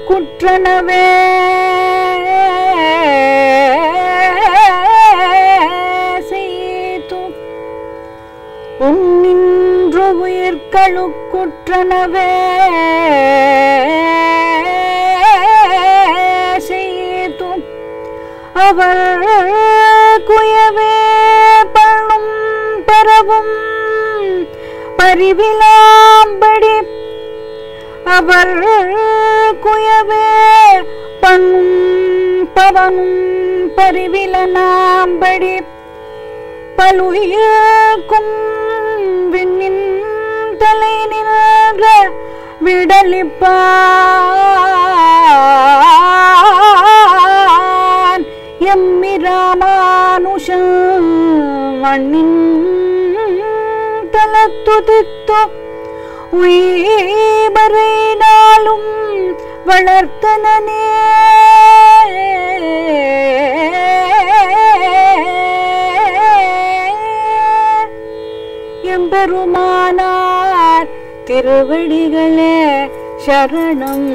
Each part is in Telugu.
குற்றனவே செய்து உன்னின்று உயிர்களுக்குற்றனவே செய்து அவர் குயவே பண்ணும் பரவும் பரிவிலாம்படி அவர் குயவே பண்ணும் பவனும் பரிவிலனாம்படி பலுயிர்க்கும் விண்ணின் தலை நின்ற விடலிப்பான் எம்மிராமானுஷம் மண்ணின் தலத்துதித்தோ உயிரை நாளும் வளர்த்தனே எம்பெருமானார் திருவடிகளே சரணம்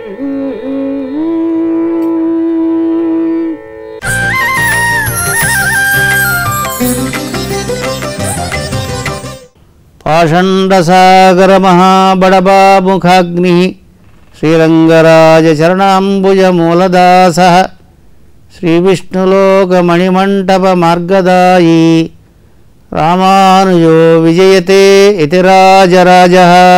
పాషండసాగరమహాబడబాముఖాగ్ని శ్రీరంగరాజచరణాంబుజమూలదాస శ్రీవిష్ణులోకమణిమంటపమార్గదాయీ రామానుజో విజయతే ఇతి రాజరాజ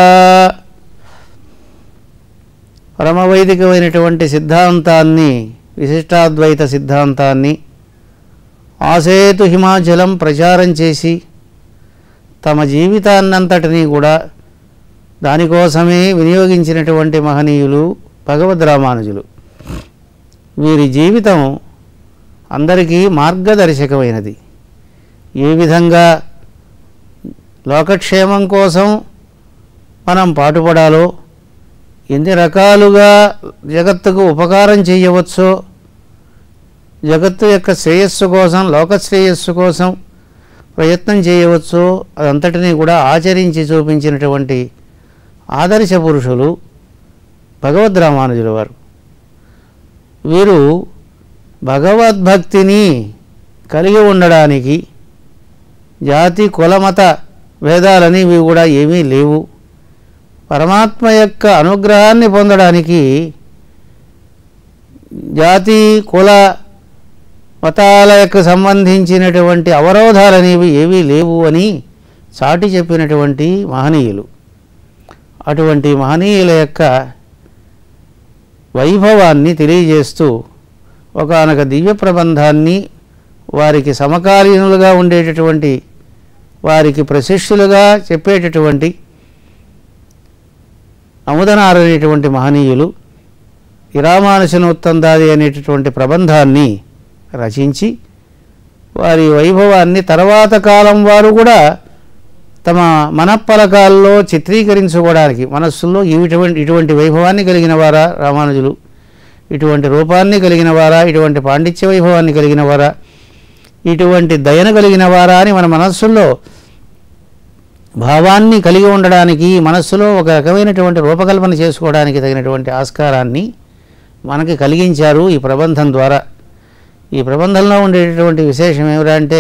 పరమవైదికమైనటువంటి సిద్ధాంతాన్ని విశిష్టాద్వైత సిద్ధాంతాన్ని ఆసేతు హిమాచలం ప్రచారం చేసి తమ జీవితాన్నంతటినీ కూడా దానికోసమే వినియోగించినటువంటి మహనీయులు భగవద్ రామానుజులు వీరి జీవితం అందరికీ మార్గదర్శకమైనది ఏ విధంగా లోకక్షేమం కోసం మనం పాటుపడాలో ఎన్ని రకాలుగా జగత్తుకు ఉపకారం చేయవచ్చో జగత్తు యొక్క శ్రేయస్సు కోసం లోక శ్రేయస్సు కోసం ప్రయత్నం చేయవచ్చో అదంతటినీ కూడా ఆచరించి చూపించినటువంటి ఆదర్శ పురుషులు భగవద్ రామానుజుల వారు వీరు భగవద్భక్తిని కలిగి ఉండడానికి జాతి కులమత భేదాలని ఇవి కూడా ఏమీ లేవు పరమాత్మ యొక్క అనుగ్రహాన్ని పొందడానికి జాతి కుల మతాలకు సంబంధించినటువంటి అవరోధాలనేవి ఏవీ లేవు అని చాటి చెప్పినటువంటి మహనీయులు అటువంటి మహనీయుల యొక్క వైభవాన్ని తెలియజేస్తూ ఒకనొక దివ్య ప్రబంధాన్ని వారికి సమకాలీనులుగా ఉండేటటువంటి వారికి ప్రశిష్యులుగా చెప్పేటటువంటి అముదనారనేటువంటి మహనీయులు ఇరామానుషనోత్తందాది అనేటటువంటి ప్రబంధాన్ని రచించి వారి వైభవాన్ని తర్వాత కాలం వారు కూడా తమ మనప్పలకాల్లో చిత్రీకరించుకోవడానికి మనస్సుల్లో ఇటువంటి ఇటువంటి వైభవాన్ని కలిగిన వారా రామానుజులు ఇటువంటి రూపాన్ని కలిగిన వారా ఇటువంటి పాండిత్య వైభవాన్ని కలిగిన వారా ఇటువంటి దయను కలిగిన వారా అని మన మనస్సుల్లో భావాన్ని కలిగి ఉండడానికి మనస్సులో ఒక రకమైనటువంటి రూపకల్పన చేసుకోవడానికి తగినటువంటి ఆస్కారాన్ని మనకి కలిగించారు ఈ ప్రబంధం ద్వారా ఈ ప్రబంధంలో ఉండేటటువంటి విశేషం ఏమిటంటే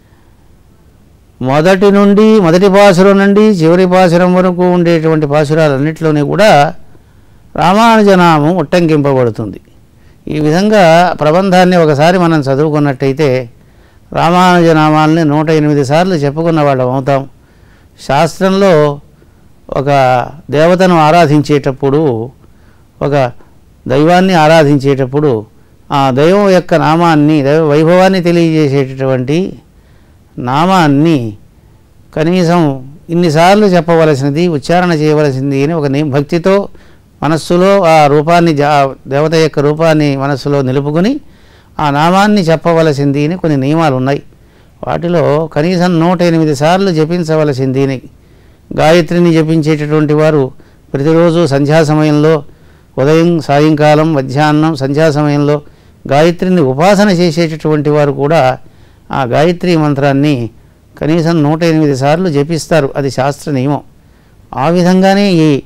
మొదటి నుండి మొదటి పాసురం నుండి చివరి పాసురం వరకు ఉండేటువంటి పాసురాలన్నింటిలోనే కూడా రామానుజనామం ఉట్టంకింపబడుతుంది ఈ విధంగా ప్రబంధాన్ని ఒకసారి మనం చదువుకున్నట్టయితే రామానుజనామాల్ని నూట ఎనిమిది సార్లు చెప్పుకున్న వాళ్ళం అవుతాం శాస్త్రంలో ఒక దేవతను ఆరాధించేటప్పుడు ఒక దైవాన్ని ఆరాధించేటప్పుడు ఆ దైవం యొక్క నామాన్ని దైవ వైభవాన్ని తెలియజేసేటటువంటి నామాన్ని కనీసం ఇన్నిసార్లు చెప్పవలసినది ఉచ్చారణ చేయవలసింది అని ఒక ని- భక్తితో మనస్సులో ఆ రూపాన్ని జా దేవత యొక్క రూపాన్ని మనస్సులో నిలుపుకొని ఆ నామాన్ని చెప్పవలసింది అని కొన్ని నియమాలు ఉన్నాయి వాటిలో కనీసం నూట ఎనిమిది సార్లు జపించవలసింది అని గాయత్రిని జపించేటటువంటి వారు ప్రతిరోజు సంధ్యా సమయంలో ఉదయం సాయంకాలం మధ్యాహ్నం సంధ్యా సమయంలో గాయత్రిని ఉపాసన చేసేటటువంటి వారు కూడా ఆ గాయత్రి మంత్రాన్ని కనీసం నూట ఎనిమిది సార్లు జపిస్తారు అది శాస్త్ర నియమం ఆ విధంగానే ఈ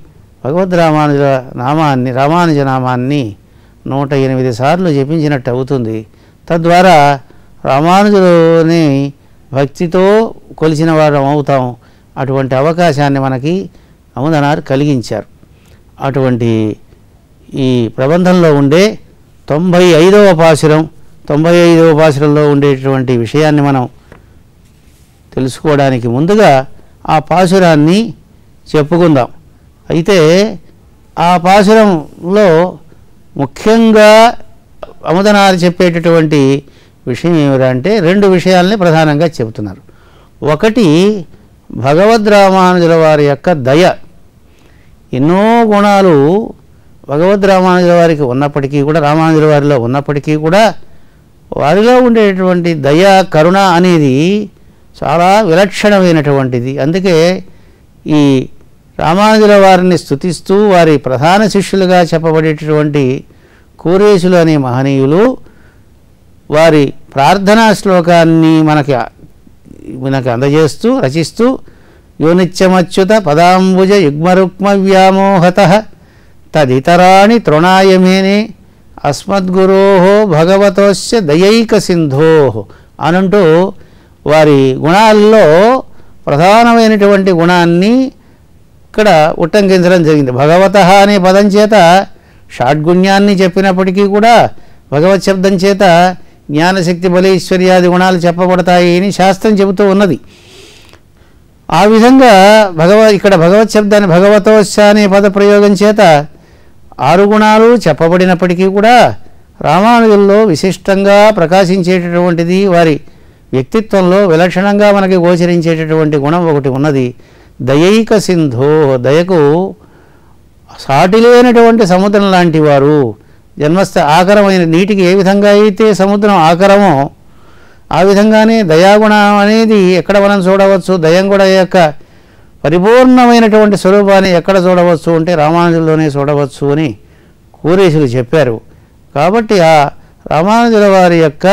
భగవద్ రామానుజ నామాన్ని రామానుజ నామాన్ని నూట ఎనిమిది సార్లు జపించినట్టు అవుతుంది తద్వారా రామానుజుని భక్తితో కొలిచిన వారం అవుతాం అటువంటి అవకాశాన్ని మనకి అముదనారు కలిగించారు అటువంటి ఈ ప్రబంధంలో ఉండే తొంభై ఐదవ పాసురం తొంభై ఐదవ పాసురంలో ఉండేటువంటి విషయాన్ని మనం తెలుసుకోవడానికి ముందుగా ఆ పాసురాన్ని చెప్పుకుందాం అయితే ఆ పాసురంలో ముఖ్యంగా అముదనారు చెప్పేటటువంటి విషయం ఏమిటంటే రెండు విషయాల్ని ప్రధానంగా చెబుతున్నారు ఒకటి భగవద్ రామానుజుల వారి యొక్క దయ ఎన్నో గుణాలు భగవద్ రామానుజుల వారికి ఉన్నప్పటికీ కూడా రామానుజుల వారిలో ఉన్నప్పటికీ కూడా వారిలో ఉండేటువంటి దయ కరుణ అనేది చాలా విలక్షణమైనటువంటిది అందుకే ఈ రామానుజుల వారిని స్తుతిస్తూ వారి ప్రధాన శిష్యులుగా చెప్పబడేటటువంటి కూరేశులు అనే మహనీయులు వారి ప్రార్థనా శ్లోకాన్ని మనకి మనకి అందజేస్తూ రచిస్తూ యోనిత్యమచ్యుత పదాంబుజ యుగ్మరుక్మ వ్యామోహత తదితరాణి తృణాయమేనే అస్మద్గురో భగవతోస్య దయైక సింధో అనంటూ వారి గుణాల్లో ప్రధానమైనటువంటి గుణాన్ని ఇక్కడ ఉట్టంకించడం జరిగింది భగవత అనే పదం చేత షాడ్గుణ్యాన్ని చెప్పినప్పటికీ కూడా భగవత్ శబ్దం చేత జ్ఞానశక్తి బలీశ్వర్యాది గుణాలు చెప్పబడతాయి అని శాస్త్రం చెబుతూ ఉన్నది ఆ విధంగా భగవ ఇక్కడ భగవత్ శబ్దాన్ని భగవతోశ అనే పద ప్రయోగం చేత ఆరు గుణాలు చెప్పబడినప్పటికీ కూడా రామానుజుల్లో విశిష్టంగా ప్రకాశించేటటువంటిది వారి వ్యక్తిత్వంలో విలక్షణంగా మనకి గోచరించేటటువంటి గుణం ఒకటి ఉన్నది దయైక సింధో దయకు సాటి లేనటువంటి సముద్రం లాంటి వారు జన్మస్థ ఆకరమైన నీటికి ఏ విధంగా అయితే సముద్రం ఆకరమో ఆ విధంగానే దయాగుణం అనేది ఎక్కడ మనం చూడవచ్చు దయం కూడా యొక్క పరిపూర్ణమైనటువంటి స్వరూపాన్ని ఎక్కడ చూడవచ్చు అంటే రామానుజుల్లోనే చూడవచ్చు అని కూరేశులు చెప్పారు కాబట్టి ఆ రామానుజుల వారి యొక్క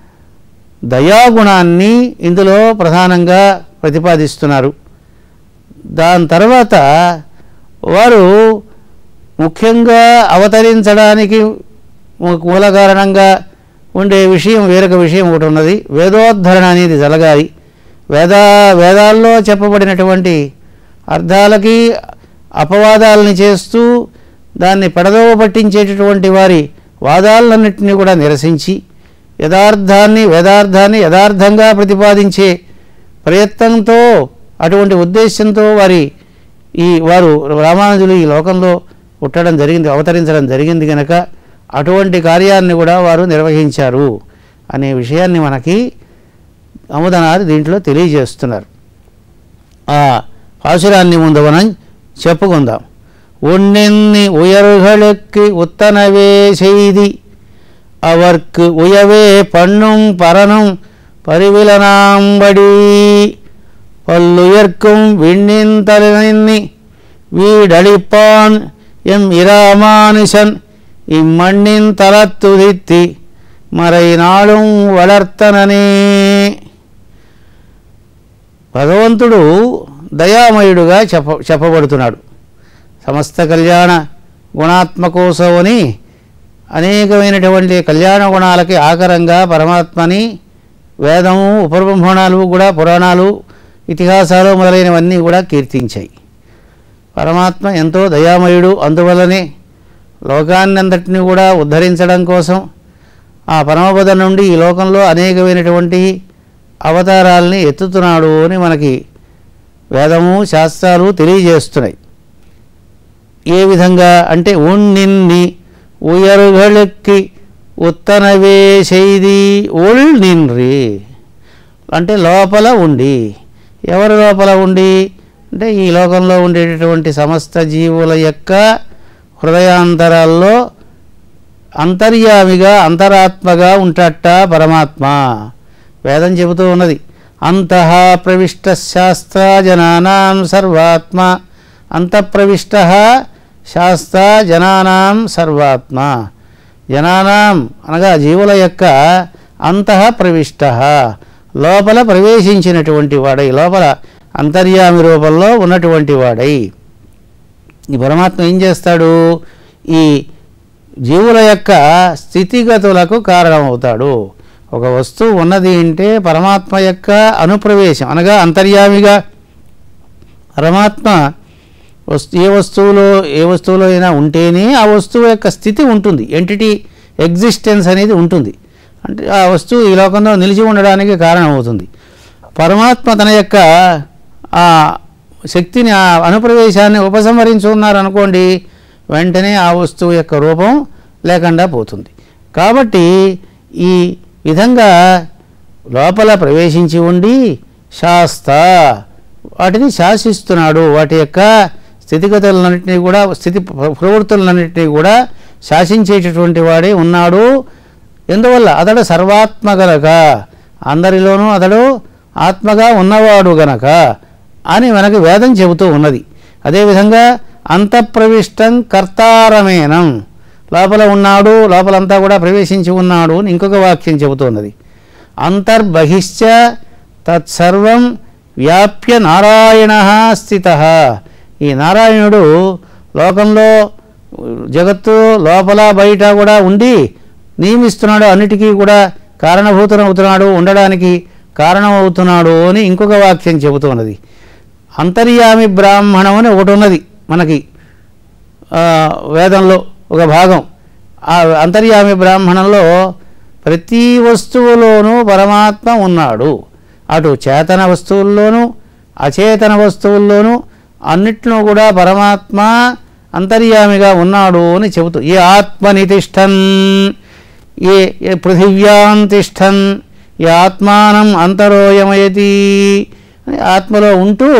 దయాగుణాన్ని ఇందులో ప్రధానంగా ప్రతిపాదిస్తున్నారు దాని తర్వాత వారు ముఖ్యంగా అవతరించడానికి ము- మూల కారణంగా ఉండే విషయం వేరొక విషయం ఒకటి ఉన్నది వేదోద్ధరణ అనేది జరగాలి వేద వేదాల్లో చెప్పబడినటువంటి అర్థాలకి అపవాదాలని చేస్తూ దాన్ని పెడదోవ పట్టించేటటువంటి వారి వాదాలన్నింటినీ కూడా నిరసించి యథార్థాన్ని వేదార్థాన్ని యథార్థంగా ప్రతిపాదించే ప్రయత్నంతో అటువంటి ఉద్దేశంతో వారి ఈ వారు రామానుజులు ఈ లోకంలో పుట్టడం జరిగింది అవతరించడం జరిగింది కనుక అటువంటి కార్యాన్ని కూడా వారు నిర్వహించారు అనే విషయాన్ని మనకి అముదనారు దీంట్లో తెలియజేస్తున్నారు ఆ పాసురాన్ని ముందు మనం చెప్పుకుందాం உண்ணென்னி உயர்களுக்கு உத்தனவே செய்தி அவர்க்கு உயவே பண்ணும் பரனும் பரிவிலனாம்படி பல்லுயர்க்கும் விண்ணின் தலைநி வீடளிப்பான் எம் இராமானுஷன் இம்மண்ணின் தலத்துதித்தி மறை நாளும் வளர்த்தனనే భగవంతుడు దయామయుడుగా చెప్ప చెప్పబడుతున్నాడు సమస్త కళ్యాణ గుణాత్మకోసవని అనేకమైనటువంటి కళ్యాణ గుణాలకి ఆకరంగా పరమాత్మని వేదము ఉపబ్రహ్మణాలు కూడా పురాణాలు ఇతిహాసాలు మొదలైనవన్నీ కూడా కీర్తించాయి పరమాత్మ ఎంతో దయామయుడు అందువల్లనే లోకాన్నంతటిని కూడా ఉద్ధరించడం కోసం ఆ పరమపద నుండి ఈ లోకంలో అనేకమైనటువంటి అవతారాల్ని ఎత్తుతున్నాడు అని మనకి వేదము శాస్త్రాలు తెలియజేస్తున్నాయి ఏ విధంగా అంటే ఉన్నిన్ని ఉయరుగళక్కి ఉత్తనవే செய்தி ఉల్ నిన్రి అంటే లోపల ఉండి ఎవరి లోపల ఉండి అంటే ఈ లోకంలో ఉండేటటువంటి సమస్త జీవుల యొక్క హృదయాంతరాల్లో అంతర్యామిగా అంతరాత్మగా ఉంటట పరమాత్మ వేదం చెబుతూ ఉన్నది అంతః ప్రవిష్ట శాస్త్ర జనానాం సర్వాత్మ అంతఃప్రవిష్ట శాస్త్ర జనానాం సర్వాత్మ జనానాం అనగా జీవుల యొక్క అంతః ప్రవిష్ట లోపల ప్రవేశించినటువంటి వాడై లోపల అంతర్యామి రూపంలో ఉన్నటువంటి వాడై ఈ పరమాత్మ ఏం చేస్తాడు ఈ జీవుల యొక్క స్థితిగతులకు కారణమవుతాడు ఒక వస్తువు ఉన్నది అంటే పరమాత్మ యొక్క అనుప్రవేశం అనగా అంతర్యామిగా పరమాత్మ వస్తు ఏ వస్తువులో ఏ వస్తువులో అయినా ఉంటేనే ఆ వస్తువు యొక్క స్థితి ఉంటుంది ఎంటిటీ ఎగ్జిస్టెన్స్ అనేది ఉంటుంది అంటే ఆ వస్తువు ఈ లోకంలో నిలిచి ఉండడానికి కారణమవుతుంది పరమాత్మ తన యొక్క ఆ శక్తిని ఆ అనుప్రవేశాన్ని ఉపసంహరించుకున్నారు అనుకోండి వెంటనే ఆ వస్తువు యొక్క రూపం లేకుండా పోతుంది కాబట్టి ఈ విధంగా లోపల ప్రవేశించి ఉండి శాస్త వాటిని శాసిస్తున్నాడు వాటి యొక్క స్థితిగతులన్నింటినీ కూడా స్థితి ప్రవృత్తులన్నింటినీ కూడా శాసించేటటువంటి వాడే ఉన్నాడు ఎందువల్ల అతడు సర్వాత్మ గనక అందరిలోనూ అతడు ఆత్మగా ఉన్నవాడు గనక అని మనకు వేదం చెబుతూ ఉన్నది అదేవిధంగా అంతఃప్రవిష్టం కర్తారమేనం లోపల ఉన్నాడు లోపలంతా కూడా ప్రవేశించి ఉన్నాడు అని ఇంకొక వాక్యం చెబుతున్నది అంతర్బహిశ్చ తత్సర్వం వ్యాప్య నారాయణ స్థిత ఈ నారాయణుడు లోకంలో జగత్తు లోపల బయట కూడా ఉండి నియమిస్తున్నాడు అన్నిటికీ కూడా కారణభూతమవుతున్నాడు ఉండడానికి కారణమవుతున్నాడు అని ఇంకొక వాక్యం చెబుతున్నది అంతర్యామి బ్రాహ్మణం అని ఒకటి ఉన్నది మనకి ఆ, వేదంలో ఒక భాగం ఆ అంతర్యామి బ్రాహ్మణంలో ప్రతి వస్తువులోనూ పరమాత్మ ఉన్నాడు అటు చేతన వస్తువుల్లోనూ అచేతన వస్తువుల్లోనూ అన్నిట్లో కూడా పరమాత్మ అంతర్యామిగా ఉన్నాడు అని చెబుతూ ఏ ఆత్మని తిష్టన్ ఏ ఏ పృథివ్యాం తిష్టన్ ఏ ఆత్మానం అంతరోయమయతి అని ఆత్మలో ఉంటూ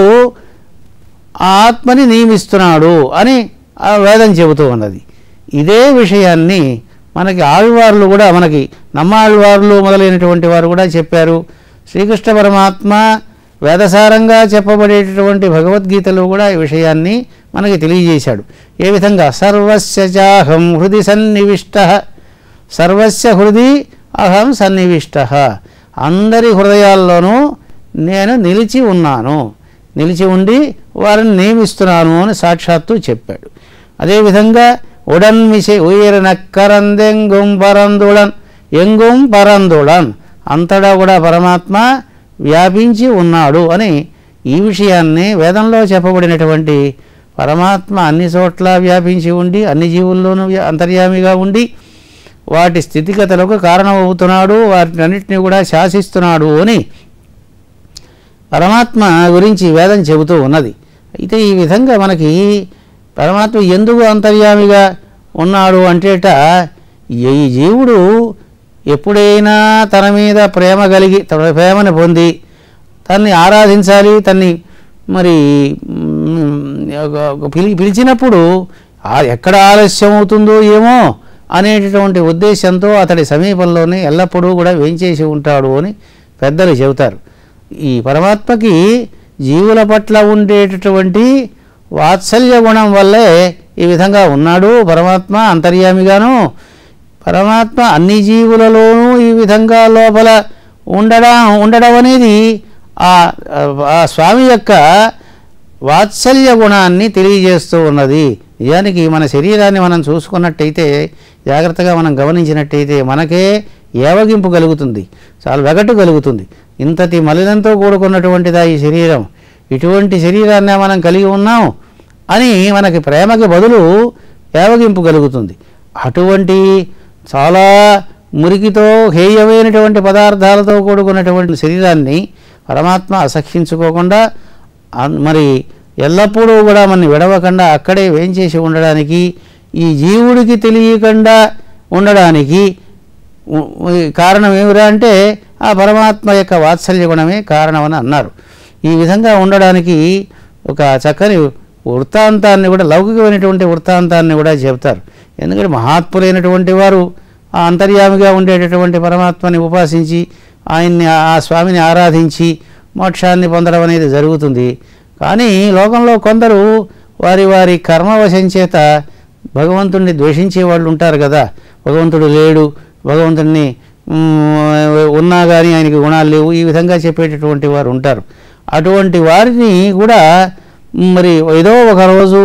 ఆ ఆత్మని నియమిస్తున్నాడు అని ఆ వేదం చెబుతూ ఉన్నది ఇదే విషయాన్ని మనకి ఆళ్వార్లు కూడా మనకి నమ్మాళ్వార్లు మొదలైనటువంటి వారు కూడా చెప్పారు శ్రీకృష్ణ పరమాత్మ వేదసారంగా చెప్పబడేటటువంటి భగవద్గీతలో కూడా ఈ విషయాన్ని మనకి తెలియజేశాడు ఏ విధంగా సర్వస్య చాహం హృది సన్నివిష్ట సర్వస్య హృది అహం సన్నివిష్ట అందరి హృదయాల్లోనూ నేను నిలిచి ఉన్నాను నిలిచి ఉండి వారిని నియమిస్తున్నాను అని సాక్షాత్తు చెప్పాడు అదేవిధంగా ఉడన్ మిసే ఉయిరనక్కరందెంగుం పరందుడన్ ఎంగుం పరందుడన్ అంతటా కూడా పరమాత్మ వ్యాపించి ఉన్నాడు అని ఈ విషయాన్ని వేదంలో చెప్పబడినటువంటి పరమాత్మ అన్ని చోట్ల వ్యాపించి ఉండి అన్ని జీవుల్లోనూ వ్య- అంతర్యామిగా ఉండి వాటి స్థితిగతులకు కారణమవుతున్నాడు వాటినన్నింటినీ కూడా శాసిస్తున్నాడు అని పరమాత్మ గురించి వేదం చెబుతూ ఉన్నది అయితే ఈ విధంగా మనకి పరమాత్మ ఎందుకు అంతర్యామిగా ఉన్నాడు అంటేట ఈ జీవుడు ఎప్పుడైనా తన మీద ప్రేమ కలిగి తన ప్రేమను పొంది తన్ని ఆరాధించాలి తన్ని మరి మ్, ఒక- ఒక పిలి పిలిచినప్పుడు ఆ- ఎక్కడ ఆలస్యం అవుతుందో ఏమో అనేటటువంటి ఉద్దేశంతో అతడి సమీపంలోనే ఎల్లప్పుడూ కూడా వేంచేసి ఉంటాడు అని పెద్దలు చెబుతారు ఈ పరమాత్మకి జీవుల పట్ల ఉండేటటువంటి వాత్సల్య గుణం వల్లే ఈ విధంగా ఉన్నాడు పరమాత్మ అంతర్యామిగాను పరమాత్మ అన్ని జీవులలోనూ ఈ విధంగా లోపల ఉండడం ఉండడం అనేది ఆ ఆ స్వామి యొక్క వాత్సల్య గుణాన్ని తెలియజేస్తూ ఉన్నది నిజానికి మన శరీరాన్ని మనం చూసుకున్నట్టయితే జాగ్రత్తగా మనం గమనించినట్టయితే మనకే ఏవగింపు కలుగుతుంది చాలా వెగటు కలుగుతుంది ఇంతటి మలినంతో కూడుకున్నటువంటిదా ఈ శరీరం ఇటువంటి శరీరాన్ని మనం కలిగి ఉన్నాం అని మనకి ప్రేమకి బదులు ఏవగింపు కలుగుతుంది అటువంటి చాలా మురికితో హేయమైనటువంటి పదార్థాలతో కూడుకున్నటువంటి శరీరాన్ని పరమాత్మ అసహ్యించుకోకుండా అన్- మరి ఎల్లప్పుడూ కూడా మన విడవకుండా అక్కడే వేంచేసి ఉండడానికి ఈ జీవుడికి తెలియకుండా ఉండడానికి ఉ- ఉ- కారణం ఏమిరా అంటే ఆ పరమాత్మ యొక్క వాత్సల్య గుణమే కారణమని అన్నారు ఈ విధంగా ఉండడానికి ఒక చక్కని వృత్తాంతాన్ని కూడా లౌకికమైనటువంటి వృత్తాంతాన్ని కూడా చెప్తారు ఎందుకంటే మహాత్ములైనటువంటి వారు ఆ అంతర్యామిగా ఉండేటటువంటి పరమాత్మని ఉపాసించి ఆయన్ని ఆ స్వామిని ఆరాధించి మోక్షాన్ని పొందడం అనేది జరుగుతుంది కానీ లోకంలో కొందరు వారి వారి కర్మవశం చేత భగవంతుడిని ద్వేషించే వాళ్ళు ఉంటారు కదా భగవంతుడు లేడు భగవంతుడిని మ్, ఉన్నా కానీ ఆయనకి గుణాలు లేవు ఈ విధంగా చెప్పేటటువంటి వారు ఉంటారు అటువంటి వారిని కూడా మరి ఏదో ఒక రోజు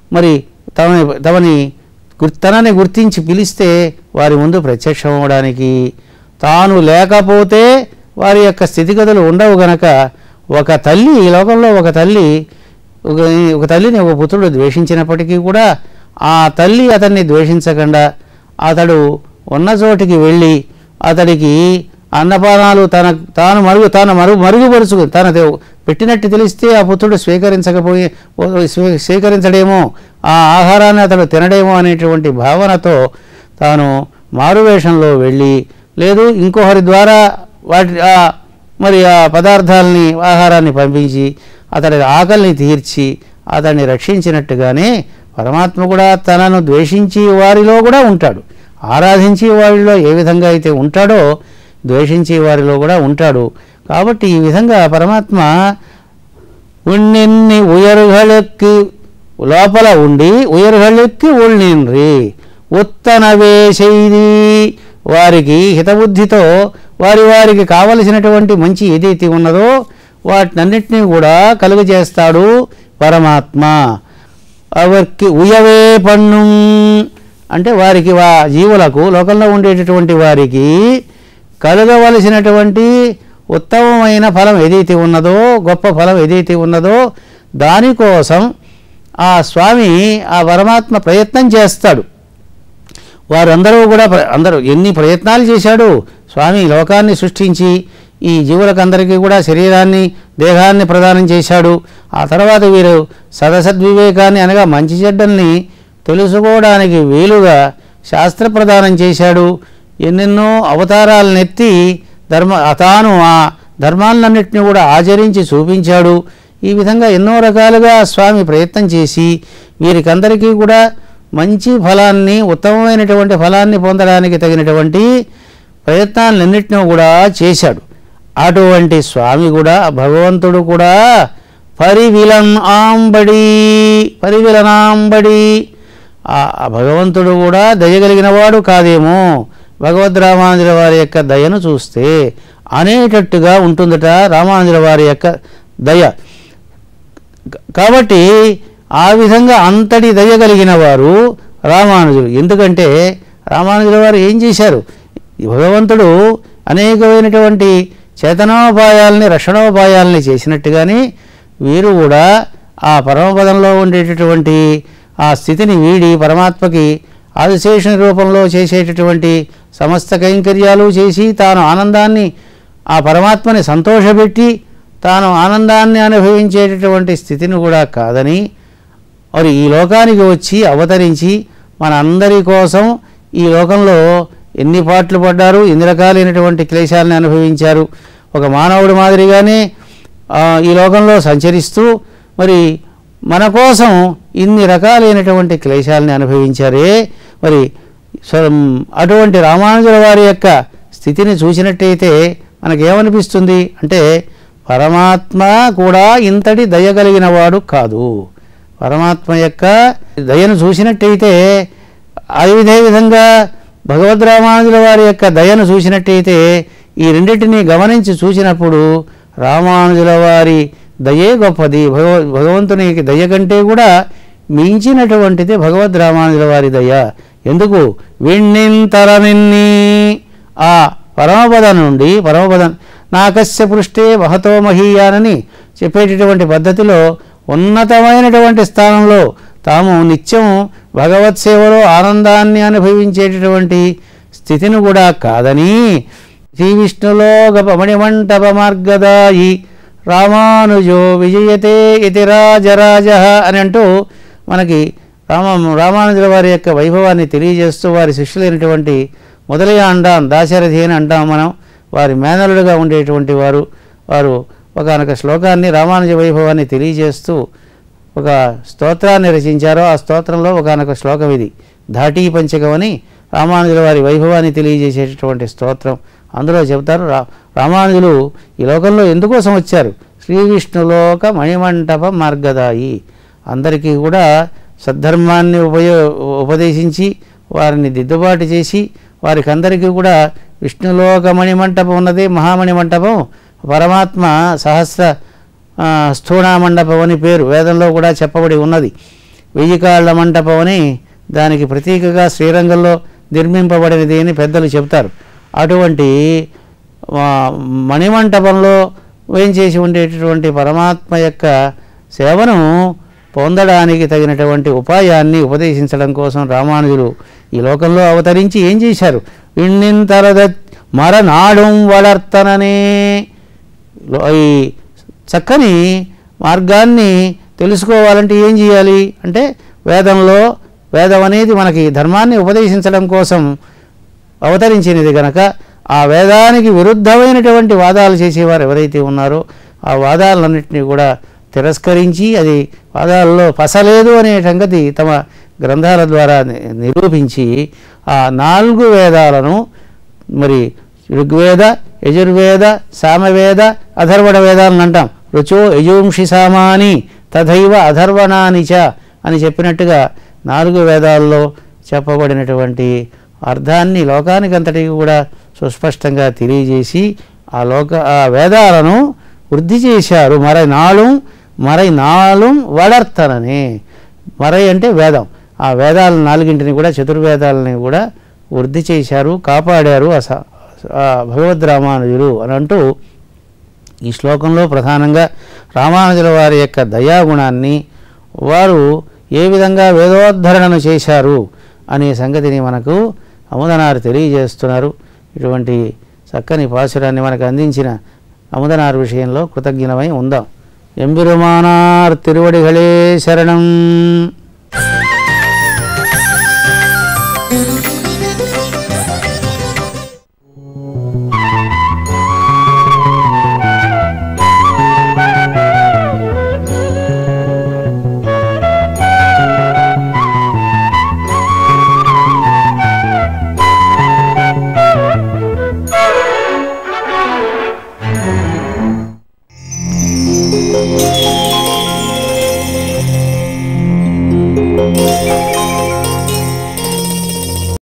మరి తమ తమని గుర్- తనని గుర్తించి పిలిస్తే వారి ముందు ప్రత్యక్షం అవ్వడానికి తాను లేకపోతే వారి యొక్క స్థితిగతులు ఉండవు గనక ఒక తల్లి ఈ లోకంలో ఒక తల్లి ఒక ఒక తల్లిని ఒక పుత్రుడు ద్వేషించినప్పటికీ కూడా ఆ తల్లి అతన్ని ద్వేషించకుండా అతడు ఉన్న చోటికి వెళ్ళి అతడికి అన్నపానాలు తన తాను మరుగు తాను మరుగు మరుగుపరుచు తన తె- పెట్టినట్టు తెలిస్తే ఆ పుత్రుడు స్వీకరించకపోయి ఓ స్వీ- స్వీకరించడేమో ఆ ఆహారాన్ని అతడు తినడేమో అనేటువంటి భావనతో తాను మారువేషంలో వెళ్ళి లేదు ఇంకొకరి ద్వారా వాటి ఆ మరి ఆ పదార్థాలని ఆహారాన్ని పంపించి అతడి ఆకలిని తీర్చి అతన్ని రక్షించినట్టుగానే పరమాత్మ కూడా తనను ద్వేషించి వారిలో కూడా ఉంటాడు ఆరాధించి వారిలో ఏ విధంగా అయితే ఉంటాడో ద్వేషించే వారిలో కూడా ఉంటాడు కాబట్టి ఈ విధంగా పరమాత్మ ఉన్నెన్ని ఉయరుగళెక్కి లోపల ఉండి ఉయరుగళెక్కి ఉళ్ళిండ్రి ఉత్తనవే செய்தி వారికి హితబుద్ధితో వారి వారికి కావలసినటువంటి మంచి ఏదైతే ఉన్నదో వాటినన్నిటినీ కూడా కలుగజేస్తాడు పరమాత్మ అవర్కి ఉయవే పన్ను అంటే వారికి వా జీవులకు లోకంలో ఉండేటటువంటి వారికి కలగవలసినటువంటి ఉత్తమమైన ఫలం ఏదైతే ఉన్నదో గొప్ప ఫలం ఏదైతే ఉన్నదో దానికోసం ఆ స్వామి ఆ పరమాత్మ ప్రయత్నం చేస్తాడు వారందరూ కూడా ప్ర- అందరూ ఎన్ని ప్రయత్నాలు చేశాడు స్వామి లోకాన్ని సృష్టించి ఈ జీవులకందరికీ కూడా శరీరాన్ని దేహాన్ని ప్రదానం చేశాడు ఆ తర్వాత వీరు సదసద్వివేకాన్ని అనగా మంచి చెడ్డల్ని తెలుసుకోవడానికి వీలుగా శాస్త్ర ప్రదానం చేశాడు ఎన్నెన్నో అవతారాలనెత్తి ధర్మ తాను ఆ ధర్మాలన్నింటినీ కూడా ఆచరించి చూపించాడు ఈ విధంగా ఎన్నో రకాలుగా స్వామి ప్రయత్నం చేసి వీరికందరికీ కూడా మంచి ఫలాన్ని ఉత్తమమైనటువంటి ఫలాన్ని పొందడానికి తగినటువంటి ప్రయత్నాలన్నింటినీ కూడా చేశాడు అటువంటి స్వామి కూడా భగవంతుడు కూడా పరివిలన్ ఆంబడి పరివిలనాంబడి ఆ ఆ భగవంతుడు కూడా దయగలిగిన వాడు కాదేమో భగవద్ రామానుజుల వారి యొక్క దయను చూస్తే అనేటట్టుగా ఉంటుందట రామానుజుల వారి యొక్క దయ క- కాబట్టి ఆ విధంగా అంతటి దయ కలిగిన వారు రామానుజులు ఎందుకంటే రామానుజుల వారు ఏం చేశారు ఈ భగవంతుడు అనేకమైనటువంటి చేతనోపాయాలని రక్షణోపాయాలని చేసినట్టుగానే వీరు కూడా ఆ పరమపదంలో ఉండేటటువంటి ఆ స్థితిని వీడి పరమాత్మకి ఆదిశేషుని రూపంలో చేసేటటువంటి సమస్త కైంకర్యాలు చేసి తాను ఆనందాన్ని ఆ పరమాత్మని సంతోషపెట్టి తాను ఆనందాన్ని అనుభవించేటటువంటి స్థితిని కూడా కాదని మరి ఈ లోకానికి వచ్చి అవతరించి మన అందరి కోసం ఈ లోకంలో ఎన్ని పాటలు పడ్డారు ఎన్ని రకాలైనటువంటి క్లేశాలను అనుభవించారు ఒక మానవుడి మాదిరిగానే ఆ, ఈ లోకంలో సంచరిస్తూ మరి మన కోసం ఇన్ని రకాలైనటువంటి క్లేశాలని అనుభవించారే మరి స్వ- అటువంటి రామానుజుల వారి యొక్క స్థితిని చూసినట్టయితే మనకేమనిపిస్తుంది అంటే పరమాత్మ కూడా ఇంతటి దయ కలిగిన వాడు కాదు పరమాత్మ యొక్క దయను చూసినట్టయితే అదే విధంగా భగవద్ రామానుజుల వారి యొక్క దయను చూసినట్టయితే ఈ రెండింటినీ గమనించి చూసినప్పుడు రామానుజుల వారి దయే గొప్పది భగవ భగవంతునికి దయ కంటే కూడా మించినటువంటిది భగవద్ రామానుజుల వారి దయ ఎందుకు విణ్ణింతరమిన్ని ఆ పరమపద నుండి పరమపదం నాకస్య పృష్ఠే మహతో మహీయానని చెప్పేటటువంటి పద్ధతిలో ఉన్నతమైనటువంటి స్థానంలో తాము నిత్యం భగవత్ సేవలో ఆనందాన్ని అనుభవించేటటువంటి స్థితిని కూడా కాదని శ్రీ విష్ణులో గపమణిమంటప మార్గదాయి రామానుజో విజయతే ఇతి రాజరాజ అని అంటూ మనకి రామ రామానుజుల వారి యొక్క వైభవాన్ని తెలియజేస్తూ వారి శిష్యులైనటువంటి మొదలయ్య అంటాం దాశరథి అని అంటాం మనం వారి మేనలుడుగా ఉండేటువంటి వారు వారు ఒకనొక శ్లోకాన్ని రామానుజ వైభవాన్ని తెలియజేస్తూ ఒక స్తోత్రాన్ని రచించారో ఆ స్తోత్రంలో ఒకనొక శ్లోకం ఇది ధాటీ పంచకం అని రామానుజుల వారి వైభవాన్ని తెలియజేసేటటువంటి స్తోత్రం అందులో చెబుతారు రా రామానుజులు ఈ లోకంలో ఎందుకోసం వచ్చారు శ్రీ విష్ణులోక మణిమంటప మార్గదాయి అందరికీ కూడా సద్ధర్మాన్ని ఉపయో ఉపదేశించి వారిని దిద్దుబాటు చేసి వారికి అందరికీ కూడా విష్ణులోక మణిమంటపం ఉన్నది మహామణి మంటపం పరమాత్మ సహస్ర ఆ, స్థూణా మండపం అని పేరు వేదంలో కూడా చెప్పబడి ఉన్నది వెయ్యి కాళ్ళ మంటపం అని దానికి ప్రతీకగా శ్రీరంగంలో నిర్మింపబడినది అని పెద్దలు చెప్తారు అటువంటి ఆ, మణిమంటపంలో వేయించేసి ఉండేటటువంటి పరమాత్మ యొక్క సేవను పొందడానికి తగినటువంటి ఉపాయాన్ని ఉపదేశించడం కోసం రామానుజులు ఈ లోకంలో అవతరించి ఏం చేశారు విణ్ణింతరద మరనాడుం వళర్తననే లో- ఈ చక్కని మార్గాన్ని తెలుసుకోవాలంటే ఏం చేయాలి అంటే వేదంలో వేదం అనేది మనకి ధర్మాన్ని ఉపదేశించడం కోసం అవతరించినది గనక ఆ వేదానికి విరుద్ధమైనటువంటి వాదాలు చేసేవారు ఎవరైతే ఉన్నారో ఆ వాదాలన్నింటినీ కూడా తిరస్కరించి అది వాదాలలో పసలేదు అనే సంగతి తమ గ్రంథాల ద్వారా ని- నిరూపించి ఆ నాలుగు వేదాలను మరి ఋగ్వేద యజుర్వేద సామవేద అధర్వణ వేదాలను అంటాం రుచో యజుంషి సామాని తథైవ అధర్వణాని చ అని చెప్పినట్టుగా నాలుగు వేదాల్లో చెప్పబడినటువంటి అర్థాన్ని లోకానికంతటికి కూడా సుస్పష్టంగా తెలియజేసి ఆ లోక ఆ వేదాలను వృద్ధి చేశారు మరై నాళం మరై నాళం వడర్తనని మరై అంటే వేదం ఆ వేదాల నాలుగింటిని కూడా చతుర్వేదాలని కూడా వృద్ధి చేశారు కాపాడారు ఆ స- ఆ భగవద్ రామానుజులు అని అంటూ ఈ శ్లోకంలో ప్రధానంగా రామానుజుల వారి యొక్క దయాగుణాన్ని వారు ఏ విధంగా వేదోద్ధరణను చేశారు అనే సంగతిని మనకు అముదనారు తెలియజేస్తున్నారు ఇటువంటి చక్కని పాసురాన్ని మనకు అందించిన అముదనారు విషయంలో కృతజ్ఞమై ఉందాం ఎంబిరుమానార్ తిరువడిகளே శరణం